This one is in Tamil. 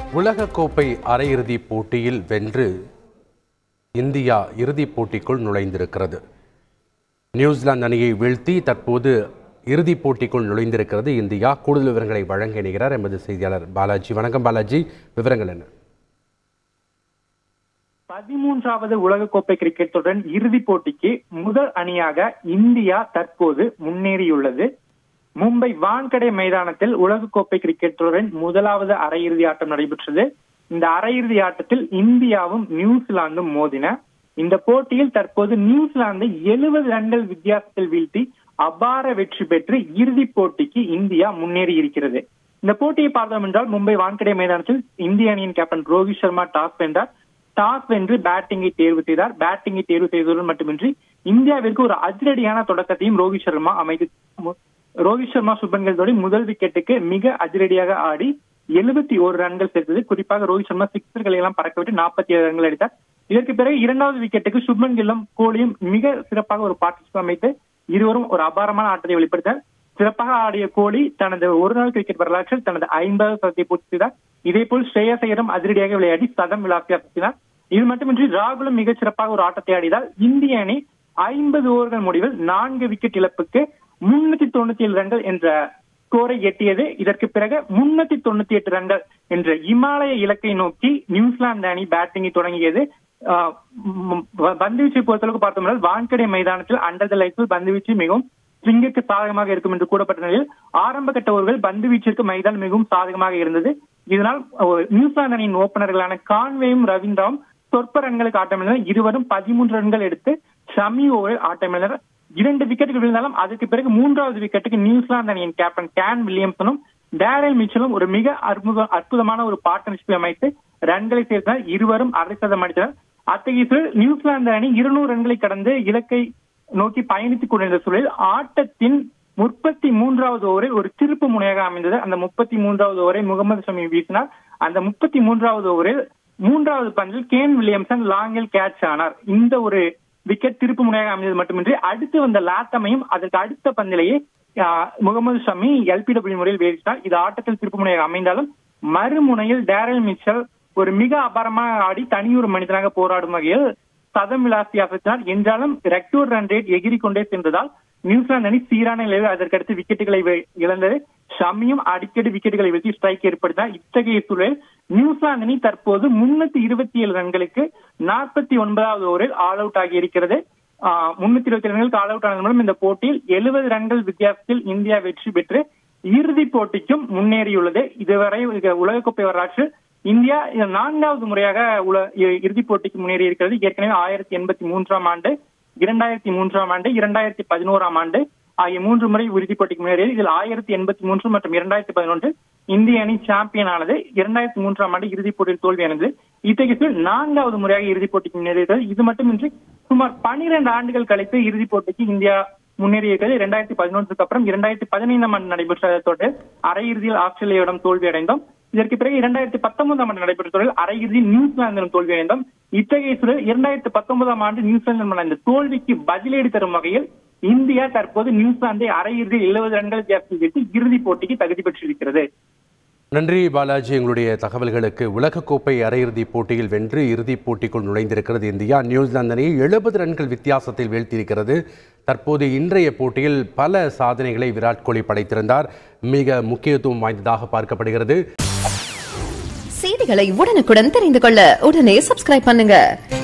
உலகக்கோப்பை அரையிறுதிப் போட்டியில் வென்று இந்தியா இறுதிப் போட்டிக்குள் நுழைந்திருக்கிறது நியூசிலாந்து அணியை வீழ்த்தி தற்போது இறுதிப் போட்டிக்குள் நுழைந்திருக்கிறது இந்தியா கூடுதல் விவரங்களை வழங்க இணைகிறார் எமது செய்தியாளர் பாலாஜி வணக்கம் பாலாஜி விவரங்கள் என்ன பதிமூன்றாவது உலகக்கோப்பை கிரிக்கெட் தொடரின் இறுதிப் போட்டிக்கு முதல் அணியாக இந்தியா தற்போது முன்னேறியுள்ளது மும்பை வான்கடை மைதானத்தில் உலகக்கோப்பை கிரிக்கெட் தொடரின் முதலாவது அரையிறுதி ஆட்டம் நடைபெற்றது இந்த அரையிறுதி ஆட்டத்தில் இந்தியாவும் நியூசிலாந்தும் மோதின இந்த போட்டியில் தற்போது நியூசிலாந்தை எழுபது ரன்கள் வித்தியாசத்தில் வீழ்த்தி அபார வெற்றி பெற்று இறுதிப் போட்டிக்கு இந்தியா முன்னேறி இருக்கிறது இந்த போட்டியை பார்த்தோம் என்றால் மும்பை வான்கடை மைதானத்தில் இந்திய அணியின் கேப்டன் ரோஹித் சர்மா டாஸ் வென்றார் டாஸ் வென்று பேட்டிங்கை தேர்வு செய்தார் பேட்டிங்கை தேர்வு செய்ததுடன் மட்டுமின்றி இந்தியாவிற்கு ஒரு அதிரடியான தொடக்கத்தையும் ரோஹித் சர்மா அமைத்து ரோஹித் சர்மா சுப்பன்கள் ஜோடி முதல் விக்கெட்டுக்கு மிக அதிரடியாக ஆடி எழுபத்தி ஒரு ரன்கள் சேர்த்தது குறிப்பாக ரோஹித் சர்மா சிக்ஸர்களை எல்லாம் பறக்க விட்டு நாற்பத்தி ஏழு ரன்கள் அடித்தார் இதற்கு பிறகு இரண்டாவது விக்கெட்டுக்கு சுப்மன் கில்லும் கோலியும் மிக சிறப்பாக ஒரு பார்ட்டிசிபேட் அமைத்து இருவரும் ஒரு அபாரமான ஆட்டத்தை வெளிப்படுத்தினர் சிறப்பாக ஆடிய கோலி தனது ஒரு நாள் கிரிக்கெட் வரலாற்றில் தனது ஐந்தாவது சதத்தை பூர்த்தி செய்தார் இதே போல் ஸ்ரேயஸ் ஐயரும் அதிரடியாக விளையாடி சதம் விளாசி அசத்தினார் இது மட்டுமின்றி ராகுலும் மிகச் சிறப்பாக ஒரு ஆட்டத்தை ஆடியதால் இந்திய அணி ஐம்பது ஓவர்கள் முடிவில் நான்கு விக்கெட் இழப்புக்கு முன்னூத்தி தொண்ணூத்தி ஏழு ரன்கள் என்ற ஸ்கோரை எட்டியது இதற்கு பிறகு முன்னூத்தி தொண்ணூத்தி எட்டு ரன்கள் என்ற இமாலய இலக்கை நோக்கி நியூசிலாந்து அணி பேட்டிங்கை தொடங்கியது ஆஹ் ம், ப- பந்துவீச்சை பொறுத்தளவுக்கு பார்த்தோம்னால் வான்கடை மைதானத்தில் அண்டர் த லைட்ஸில் பந்துவீச்சு மிகவும் ஸ்விங்குக்கு சாதகமாக இருக்கும் என்று கூறப்பட்ட நிலையில் ஆரம்ப கட்ட ஓவர்கள் பந்து வீச்சிற்கு மைதானம் மிகவும் சாதகமாக இருந்தது இதனால் அஹ், நியூசிலாந்து அணியின் ஓபனர்களான கான்வேயும் ரவீந்திராவும் சொற்ப ரன்களுக்கு ஆட்டமிழந்தனர் இருவரும் பதிமூன்று ரன்கள் எடுத்து ஷமி ஓவரில் ஆட்டமிழந்தனர் இரண்டு விக்கெட்டுகள் விழுந்தாலும் அதற்கு பிறகு மூன்றாவது விக்கெட்டுக்கு நியூசிலாந்து அணியின் கேப்டன் கேன் வில்லியம்சனும் டேரல் மிச்சலும் ஒரு மிக அற்புத அற்புதமான ஒரு பார்ட்னர்ஷிப் அமைத்து ரன்களை சேர்த்தனர் இருவரும் அரை சதம் அடித்தனர் அத்தகைய சூழல் நியூசிலாந்து அணி இருநூறு ரன்களை கடந்து இலக்கை நோக்கி பயணித்துக் கொண்டிருந்த சூழலில் ஆட்டத்தின் முப்பத்தி மூன்றாவது ஓவரில் ஒரு திருப்பு முனையாக அமைந்தது அந்த முப்பத்தி மூன்றாவது ஓவரை முகமது ஷமி வீசினார் அந்த முப்பத்தி மூன்றாவது ஓவரில் மூன்றாவது பந்தில் கேன் வில்லியம்சன் லாங்கில் கேட்ச் ஆனார் இந்த ஒரு விக்கெட் திருப்பு முனையாக அமைந்தது மட்டுமின்றி அடுத்து வந்த லாத்தமையும் அதற்கு அடுத்த பந்திலேயே ஆஹ், முகமது ஷமி எல்பிடபிள்யூ முறையில் வீசினார் இது ஆட்டத்தில் திருப்பு முனையாக அமைந்தாலும் மறுமுனையில் டேரல் மிச்சல் ஒரு மிக அபாரமாக ஆடி தனியொரு மனிதனாக போராடும் வகையில் சதம் விளாசி அசத்தினார் என்றாலும் ரெக்டூர் ரன் ரேட் எகிரி கொண்டே சென்றதால் நியூசிலாந்து அணி சீரான நிலையில் அதற்கடுத்து விக்கெட்டுகளை வி- இழந்தது ஷமியும் அடிக்கடி விக்கெட்டுகளை வீழ்த்தி ஸ்ட்ரைக் ஏற்படுத்தினார் இத்தகைய சூழலில் நியூசிலாந்து அணி தற்போது முன்னூத்தி இருபத்தி ஏழு ரன்களுக்கு நாற்பத்தி ஒன்பதாவது ஓவரில் ஆல் அவுட் ஆகி இருக்கிறது முன்னூத்தி இருபத்தி ரன்களுக்கு ஆல் அவுட் ஆனது மூலம் இந்த போட்டியில் எழுபது ரன்கள் வித்தியாசத்தில் இந்தியா வெற்றி பெற்று இறுதிப் போட்டிக்கும் முன்னேறியுள்ளது இதுவரை உலக- உலகக்கோப்பை வரலாற்றில் இந்தியா இது நான்காவது முறையாக உல இ- இறுதிப் போட்டிக்கு முன்னேறி இருக்கிறது ஏற்கனவே ஆயிரத்தி எண்பத்தி மூன்றாம் ஆண்டு இரண்டாயிரத்தி மூன்றாம் ஆண்டு இரண்டாயிரத்தி பதினோராம் ஆண்டு ஆகிய மூன்று முறை இறுதிப் போட்டிக்கு முன்னேறியது இதில் ஆயிரத்தி எண்பத்தி மூன்று மற்றும் இரண்டாயிரத்தி பதினொன்று இந்திய அணி சாம்பியன் ஆனது இரண்டாயிரத்தி மூன்றாம் ஆண்டு இறுதிப் போட்டியில் தோல்வியானது இத்தகைய சூழல் நான்காவது முறையாக இறுதிப் போட்டிக்கு முன்னேறியது இது மட்டுமின்றி சுமார் பனிரெண்டு ஆண்டுகள் கழித்து இறுதிப் போட்டிக்கு இந்தியா முன்னேறியிருக்கிறது இரண்டாயிரத்தி பதினொன்றுக்கு அப்புறம் இரண்டாயிரத்தி பதினைந்தாம் ஆண்டு நடைபெற்ற தொடரில் அரையிறுதியில் ஆஸ்திரேலியாவிடம் தோல்வி அடைந்தோம் இதற்கு பிறகு இரண்டாயிரத்தி பத்தொன்பதாம் ஆண்டு நடைபெற்ற தொடரில் அரையிறுதியில் நியூசிலாந்திடம் தோல்வி அடைந்தோம் இத்தகைய சூழல் இரண்டாயிரத்தி பத்தொன்பதாம் ஆண்டு நியூசிலாந்து அந்த தோல்விக்கு பதிலடி தரும் வகையில் இந்தியா தற்போது நியூசிலாந்தை அரையிறுதியில் எழுபது ரன்கள் வித்தியாசத்தில் வெற்றி இறுதிப் போட்டிக்கு தகுதி பெற்றிருக்கிறது நன்றி பாலாஜி எங்களுடைய தகவல்களுக்கு உலகக்கோப்பை அரையிறுதிப் போட்டியில் வென்று இறுதிப் போட்டிக்குள் நுழைந்திருக்கிறது இந்தியா நியூசிலாந்து அணியை எழுபது ரன்கள் வித்தியாசத்தில் வீழ்த்தியிருக்கிறது தற்போது இன்றைய போட்டியில் பல சாதனைகளை விராட் கோலி படைத்திருந்தார் மிக முக்கியத்துவம் வாய்ந்ததாக பார்க்கப்படுகிறது செய்திகளை உடனுக்குடன் தெரிந்து கொள்ள உடனே சப்ஸ்கிரைப் பண்ணுங்க